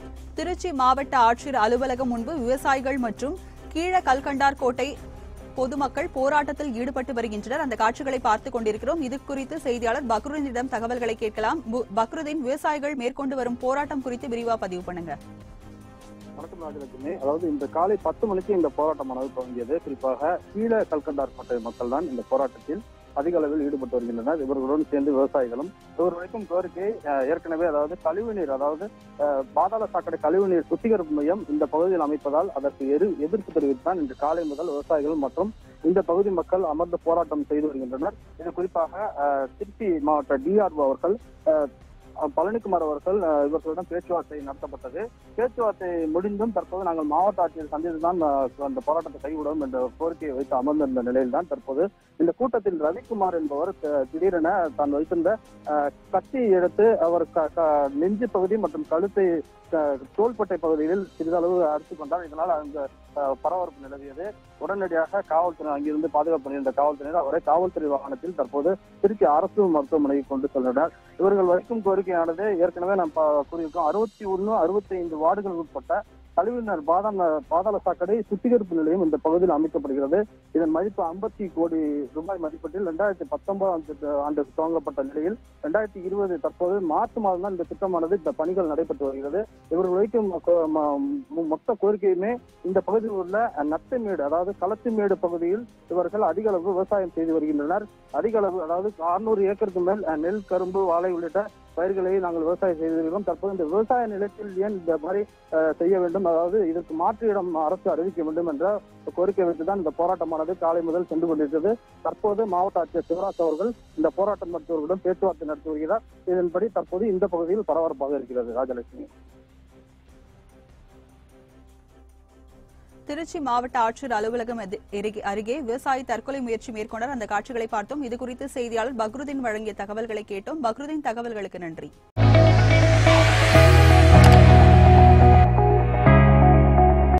திருச்சி மாவட்ட ஆட்சியர் அலுவலகம் முன்பு விவசாயிகள் மற்றும் கீழ கல்கண்டார் கோட்டை பொதுமக்கள் போராட்டத்தில் ஈடுபட்டு வருகின்றனர் அந்த காட்சிகளை பார்த்துக் கொண்டிருக்கிறோம் இது குறித்து செய்தியாளர் பக்ருதீனிடம் தகவல்களை கேட்கலாம் பு- பக்ருதீன் விவசாயிகள் மேற்கொண்டு வரும் போராட்டம் குறித்து விரிவா பதிவு பண்ணுங்க வணக்கம் ராஜலட்சுமி அதாவது இந்த காலை பத்து மணிக்கு இந்த போராட்டமானது துவங்கியது குறிப்பாக கீழ கல்கண்டார் கோட்டை மக்கள் தான் இந்த போராட்டத்தில் அதிக அளவில் ஈடுபட்டு வருகின்றனர் இவர்களுடன் சேர்ந்து விவசாயிகளும் இவர் வரைக்கும் கோரிக்கை அஹ், ஏற்கனவே அதாவது கழிவுநீர் அதாவது அஹ், பாதாள சாக்கடை கழிவுநீர் சுத்திகரிப்பு மையம் இந்த பகுதியில் அமைப்பதால் அதற்கு எதிர் எதிர்ப்பு தெரிவித்துதான் இன்று காலை முதல் விவசாயிகள் மற்றும் இந்த பகுதி மக்கள் அமர்ந்து போராட்டம் செய்து வருகின்றனர் இது குறிப்பாக அஹ், திருச்சி மாவட்ட டிஆர்ஓ அவர்கள் அஹ், பழனிக்குமார் அவர்கள் அஹ், இவர்களுடன் பேச்சுவார்த்தை நடத்தப்பட்டது பேச்சுவார்த்தை முடிந்தும் தற்போது நாங்கள் மாவட்ட ஆட்சியர் சந்தித்துதான் அஹ், அந்த போராட்டத்தை கைவிடும் என்ற கோரிக்கையை வைத்து அமர்ந்திருந்த நிலையில் தான் தற்போது இந்த கூட்டத்தில் ரவிக்குமார் என்பவர் த- திடீரென தான் வைத்திருந்த அஹ், கத்தியை எடுத்து அவர் க- க- நெஞ்சு பகுதி மற்றும் கழுத்தை க- தோள்பட்டை பகுதியில் சிறிதளவு அறுத்துக் கொண்டார் இதனால் அங்க அஹ், பரபரப்பு நிலவியது உடனடியாக காவல்துறை அங்கிருந்து பாதுகாப்பு பணியிருந்த காவல்துறையினர் அவரை காவல்துறை வாகனத்தில் தற்போது திருச்சி அரசு மருத்துவமனைக்கு கொண்டு சென்றனர் இவர்கள் வைக்கும் கோரிக்கையானது ஏற்கனவே நாம் பா- கூறியிருக்கோம் அறுபத்தி ஒன்னு அறுபத்தி ஐந்து வார்டுகள் உட்பட்ட கழிவுநீர் பாதாள பாதாள சாக்கடை சுத்திகரிப்பு நிலையம் இந்த பகுதியில் அமைக்கப்படுகிறது இதன் மதிப்பு ஐம்பத்தி கோடி ரூபாய் மதிப்பீட்டில் ரெண்டாயிரத்தி பத்தொன்பதாம் ஆண்டு துவங்கப்பட்ட நிலையில் ரெண்டாயிரத்தி இருபது தற்போது மார்ச் மாதம் தான் இந்த திட்டமானது இந்த பணிகள் நடைபெற்று வருகிறது இவர்கள் வைக்கும் கோ- ம- ம- மொத்த கோரிக்கையுமே இந்த பகுதியில் உள்ள நத்தமேடு அதாவது களத்துமேடு பகுதியில் இவர்கள் அதிக அளவு விவசாயம் செய்து வருகின்றனர் அதிக அளவு அதாவது 600 ஏக்கருக்கு மேல் அஹ், நெல் கரும்பு வாழை உள்ளிட்ட பயிர்களை நாங்கள் விவசாயம் செய்து வருகிறோம் தற்போது இந்த விவசாய நிலத்தில் ஏன் இந்த மாதிரி அஹ், செய்ய வேண்டும் அதாவது இதற்கு மாற்று இடம் அரசு அறிவிக்க வேண்டும் என்ற கோரிக்கை வைத்துதான் இந்த போராட்டமானது காலை முதல் சென்று கொண்டிருக்கிறது தற்போது மாவட்ட ஆட்சியர் சிவராஜ் அவர்கள் இந்த போராட்டம் நடத்துவர்களுடன் பேச்சுவார்த்தை நடத்தி வருகிறார் இதன்படி தற்போது இந்த பகுதியில் பரபரப்பாக இருக்கிறது ராஜலட்சுமி திருச்சி மாவட்ட ஆட்சியர் அலுவலகம் எதி- அருகே- அருகே விவசாயி தற்கொலை முயற்சி மேற்கொண்டார் அந்த காட்சிகளை பார்த்தோம் இது குறித்து செய்தியாளர் பக்ருதீன் வழங்கிய தகவல்களை கேட்டோம் பக்ருதீன் தகவல்களுக்கு நன்றி